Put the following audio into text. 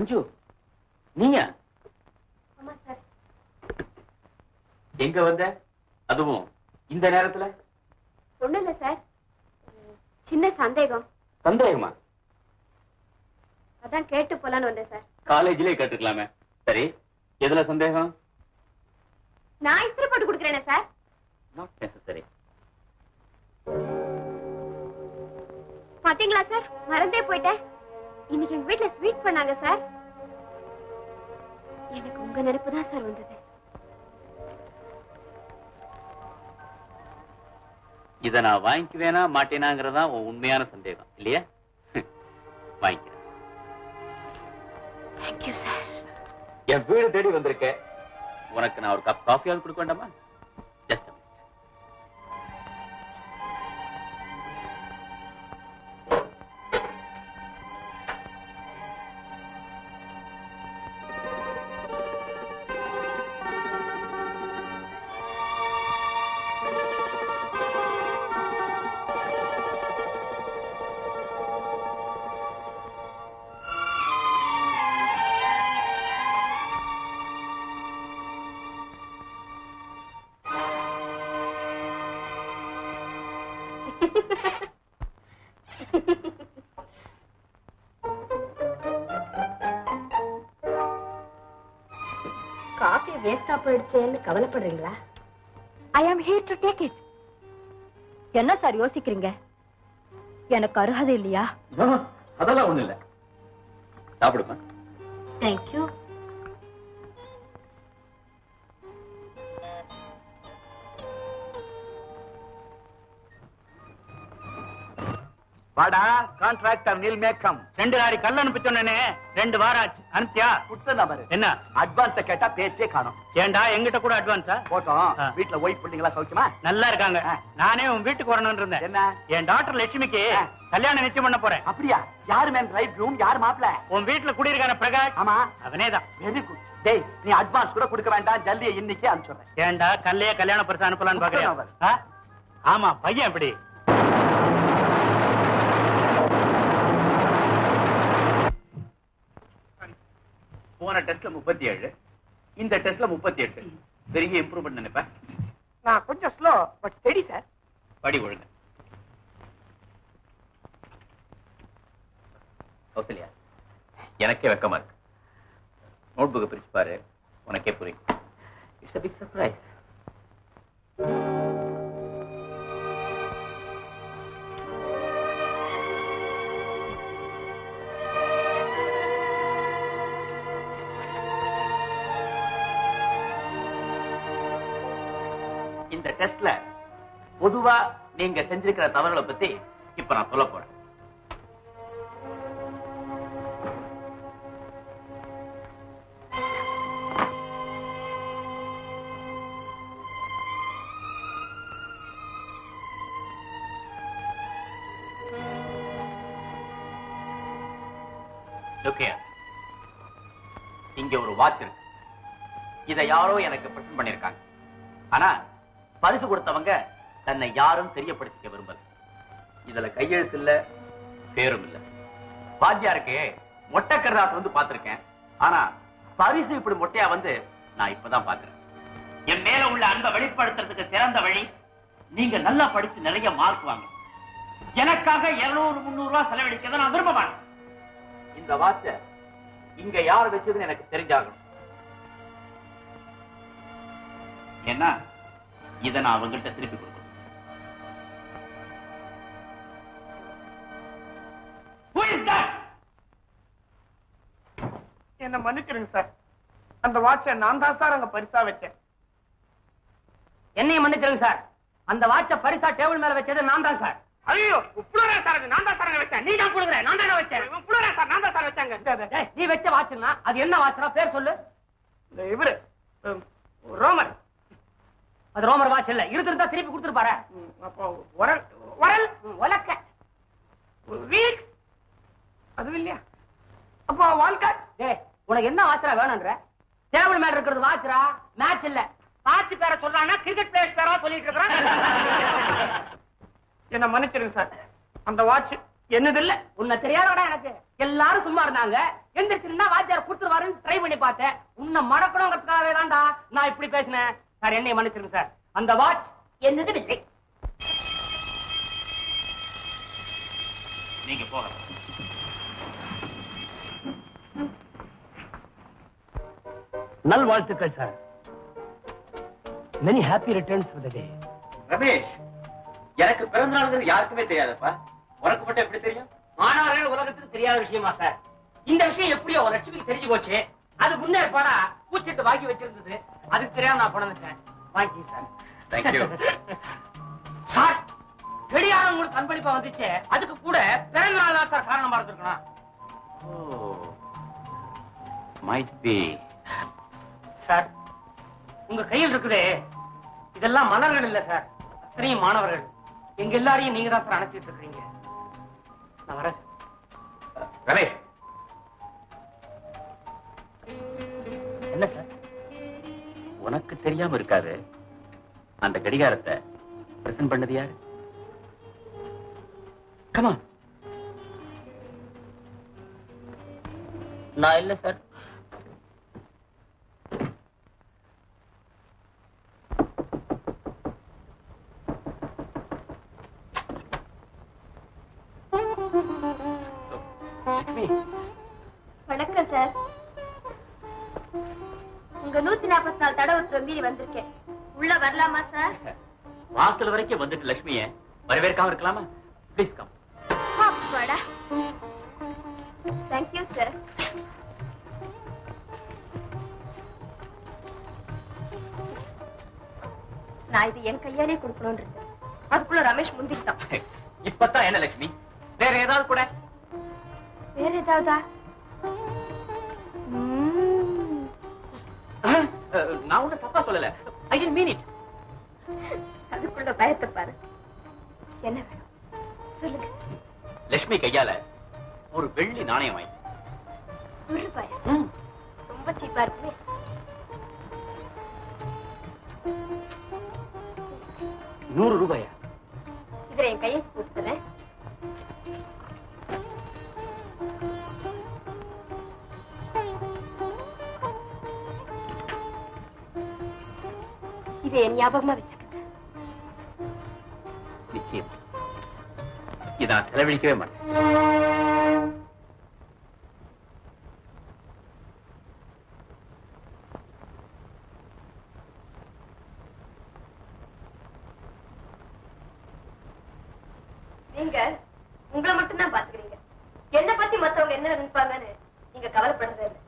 மஞ்சு நீங்க ஆமா சார் எங்க வந்த அதுவும் இந்த நேரத்துல ஒண்ணும் இல்ல சார் ஒரு சின்ன சந்தேகம் சந்தேகமா அதான் கேட்டு போலான்னு வந்தேன் சார் காலேஜ்லயே கேட்டுக்கலாமே சரி எதுல சந்தேகம் நான் இஸ்திரி போட்டு கொடுக்குறேனே சார் நாட் நெசசரி பாத்தீங்களா சார் மறந்தே போயிட்டேன் இன்னைக்கு எங்க வீட்ல ஸ்வீட் பண்ணாங்க சார் எனக்கு உங்க நினைப்பு தான் சார் வந்தது இத நான் வாங்கிக்குவேனா மாட்டேனாங்கிறதா உன் உண்மையான சந்தேகம் இல்லையா வாங்கிக்கிறேன் தேங்க்யூ சார் என் வீடு தேடி வந்திருக்க உனக்கு நான் ஒரு கப் காஃபியாவது கொடுக்க வேண்டாமா ஜஸ்ட் காஃபி வேஸ்டா போயிடுச்சேன்னு கவலைப்படுறீங்களா I am here to take it என்ன சார் யோசிக்கிறீங்க எனக்கு அருகதை இல்லையா அதெல்லாம் ஒண்ணு இல்ல சாப்பிடுமா தேங்க்யூ வாடா கான்ட்ராக்டர் நீல் மேக்கம் ரெண்டு லாரி கல் அனுப்பி சொன்னேனே ரெண்டு வாரம் ஆச்சு அனுப்பியா கொடுத்த பாரு என்ன அட்வான்ஸ கேட்டா பேச்சே காணும் ஏன்டா எங்கிட்ட கூட அட்வான்ஸா போட்டோம் ஆ. வீட்டுல ஒய்ஃப் பிள்ளைங்களா சௌக்கியமா நல்லா இருக்காங்க ஆ. நானே உன் வீட்டுக்கு வரணும்னு இருந்தேன் என்ன என் டாக்டர் லட்சுமிக்கு ஆ. கல்யாணம் நிச்சயம் பண்ண போறேன் அப்படியா யாரு மேன் ரைட் ரூம் யார் மாப்ள உன் வீட்டுல குடியிருக்கான பிரகாஷ் ஆமா அவனேதான் வெரி குட் டேய் நீ அட்வான்ஸ் கூட கொடுக்க வேண்டாம் ஜல்தியை இன்னைக்கே அனுப்பிச்சுடுறேன் ஏன்டா கல்லையே கல்யாண பரிசு அனுப்பலான்னு பாக்குறியா சுத்தமா ஆ? ஆமா பையன் எப்படி போன டெஸ்ட்ல முப்பத்தி ஏழு இந்த டெஸ்ட்ல முப்பத்தி எட்டு பெரிய இம்ப்ரூவ்மெண்ட் நினைப்பேன் நான் கொஞ்சம் ஸ்லோ பட் ஸ்டெடி சார் படி ஒழுங்க கௌசல்யா எனக்கே வெக்கமா இருக்கு நோட் புக்கை பிரிச்சு பாரு உனக்கே புரியும் இட்ஸ் a பிக் சர்ப்ரைஸ் இந்த டெஸ்ட்ல பொதுவா நீங்க செஞ்சிருக்கிற தவறுகளை பத்தி இப்ப நான் சொல்ல போறேன் Look here. இங்க ஒரு வாட்ச் இருக்கு இதை யாரோ எனக்கு பிரசன்ட் பண்ணிருக்காங்க ஆனா பரிசு கொடுத்தவங்க தன்னை யாரும் தெரியப்படுத்திக்க விரும்பல இதுல கையெழுத்து இல்ல பேரும் இல்ல வாத்தியாருக்கு மொட்டை கருதாசு வந்து பார்த்திருக்கேன் ஆனா பரிசு இப்படி மொட்டையா வந்து நான் இப்பதான் பாக்குறேன் என் மேல உள்ள அன்பை வெளிப்படுத்துறதுக்கு சிறந்த வழி நீங்க நல்லா படிச்சு நிறைய மார்க் வாங்க எனக்காக இருநூறு முந்நூறு ரூபாய் செலவழிக்கிறத நான் விரும்ப மாட்டேன் இந்த வாட்ச இங்க யார் வச்சதுன்னு எனக்கு தெரிஞ்சாகணும் ஏன்னா இதை நான் அவங்கள்ட்ட திருப்பி கொடுக்கணும் Who is that? என்ன மன்னிச்சிருங்க சார் அந்த வாட்சை நான் தான் சார் அங்க பரிசா வச்சேன் என்னைய மன்னிச்சிருங்க சார் அந்த வாட்ச பரிசா டேபிள் மேல வச்சது நான் தான் சார் ஐயோ புளுரா சார் அது நான் தான் சார் அங்க வச்சேன் நீ தான் கொடுக்குற நான் தானே வச்சேன் புளுரா சார் நான் தான் சார் வச்சாங்க இந்த- இந்த- டேய், நீ வச்ச வாட்சுனா அது என்ன வாட்சா பேர் சொல்லு இந்த இவரு உம், ரோமர் அது ரோமர் வாட்ச் இல்ல இருந்திருந்தா திருப்பி கொடுத்துருப்பாரு உம், அப்போ உரல் உரல் உலக்க வீக் அது இல்லையா அப்போ வாழ்க்கை டேய் உனக்கு என்ன வாட்சரா வேணும்ன்ற டேபிள் மேல இருக்கிறது வாட்சரா மேட்ச் இல்ல வாட்ச் பேர சொல்றாங்கன்னா கிரிக்கெட் பிளேயர்ஸ் பேரா சொல்லிட்டு இருக்கிறான் என்ன மன்னிச்சிருங்க சார் அந்த வாட்ச் என்னது இல்ல உன்னை தெரியாதடா எனக்கு எல்லாரும் சும்மா இருந்தாங்க எந்திரிச்சுன்னா வாத்தியார் கொடுத்துருவாருன்னு ட்ரை பண்ணி பார்த்தேன் உன்னை மடக்கணுங்கிறதுக்காகவே தான்டா நான் இப்படி பேசினேன் சார் என்னை மன்னிச்சிருங்க சார் அந்த வாட்ச் என்னது இல்லை நீங்க போகலாம் நல்வாழ்த்துக்கள் sir many happy returns for the day Ramesh எனக்கு பிறந்த நாளுங்கிறது யாருக்குமே தெரியாதப்பா உனக்கு மட்டும் எப்படி தெரியும் மாணவர்கள் உலகத்துக்கு தெரியாத விஷயமா சார் இந்த விஷயம் எப்படியோ ஒரு லட்சுமிக்கு தெரிஞ்சு போச்சு அது முன்னேற்பாடா பூச்சிட்டு வாங்கி வச்சிருந்தது அதுக்கு தெரியாம நான் கொண்டாந்துட்டேன் வாங்கி சார் Thank you. சார் வெடியாரம் உங்களுக்கு அன்பளிப்பா வந்துச்சு அதுக்கு கூட பிறந்த நாள் தான் சார் காரணமா இருந்திருக்கணும் மைட் பி சார் உங்க கையில் இருக்குதே இதெல்லாம் மலர்கள் இல்ல சார் அத்தனையும் மாணவர்கள் எங்க எல்லாரையும் நீங்க தான் சார் அணைச்சிட்டு இருக்கீங்க நான் வரேன் சார் ரமேஷ் என்ன சார் உனக்கு தெரியாம இருக்காது அந்த கடிகாரத்தை பிரசன்ட் பண்ணது யாரு கமா நான் இல்ல சார் லட்சுமி வணக்கம் சார் உங்க நூத்தி நாற்பத்தி நாலு தடவை உத்தரவு மீறி வந்திருக்கேன் உள்ள வரலாமா சார் வாசல் வரைக்கும் வந்துட்டு லட்சுமிய வரவேற்காம இருக்கலாமா ப்ளீஸ் கம் அப்பாடா தேங்க்யூ சார் நான் இது என் கையாலே கொடுக்கணும்னு இருக்கேன் அதுக்குள்ள ரமேஷ் முந்திக்கிட்டான் இப்பதான் என்ன லட்சுமி வேற ஏதாவது கூட வேற ஏதாவதா ம்ம். அஹ், நான் ஒண்ணு தப்பா சொல்லல ஐ டென்ட் மீன் இட் அதுக்குள்ள பயத்தை பாரு என்ன வேணும் சொல்லுங்க லட்சுமி கையால ஒரு வெள்ளி நாணயம் வாங்கி ஒரு ரூபாயா ரொம்ப சீப்பா இருக்குமே நூறு ரூபாயா இதுல என் கையை கொடுத்துறேன் இதை என் ஞாபகமா வச்சுக்கங்க நிச்சயம் இதை நான் செலவழிக்கவே மாட்டேன் நீங்க உங்களை மட்டும் தான் பாத்துக்கிறீங்க என்ன பத்தி மத்தவங்க என்ன நினைப்பாங்கன்னு நீங்க கவலைப்படுறதே இல்லை